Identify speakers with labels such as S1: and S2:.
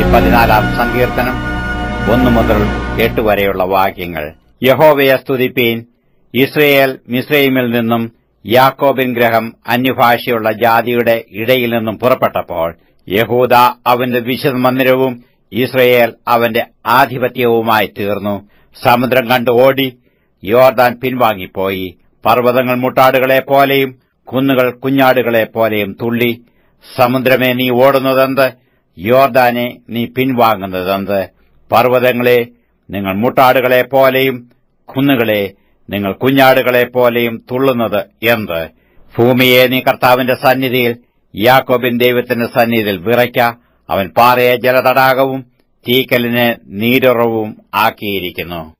S1: പതിനാലാം സങ്കീർത്തനം ഒന്നു മുതൽ എട്ട് വരെയുള്ള വാക്യങ്ങൾ യഹോവയെ സ്തുതിപ്പീൻ ഇസ്രയേൽ മിസ്രൈമിൽ നിന്നും യാക്കോബിൻ ഗ്രഹം അന്യഭാഷയുള്ള ജാതിയുടെ ഇടയിൽ നിന്നും പുറപ്പെട്ടപ്പോൾ യഹൂദ അവന്റെ വിശുദ്ധ മന്ദിരവും ഇസ്രയേൽ അവന്റെ ആധിപത്യവുമായി തീർന്നു സമുദ്രം കണ്ട് ഓടി യോർദാൻ പിൻവാങ്ങിപ്പോയി പർവ്വതങ്ങൾ മുട്ടാടുകളെ പോലെയും കുന്നുകൾ കുഞ്ഞാടുകളെ പോലെയും തുള്ളി സമുദ്രമേ നീ ഓടുന്നതെന്ത് യോർദാനെ നീ പിൻവാങ്ങുന്നതെന്ത് പർവ്വതങ്ങളെ നിങ്ങൾ മുട്ടാടുകളെ പോലെയും കുന്നുകളെ നിങ്ങൾ കുഞ്ഞാടുകളെ പോലെയും തുള്ളുന്നത് എന്ത് ഭൂമിയെ നീ കർത്താവിന്റെ സന്നിധിയിൽ യാക്കോബിൻ ദൈവത്തിന്റെ സന്നിധിയിൽ വിറയ്ക്ക അവൻ പാറയെ ജലതടാകവും തീക്കലിനെ നീരുറവും ആക്കിയിരിക്കുന്നു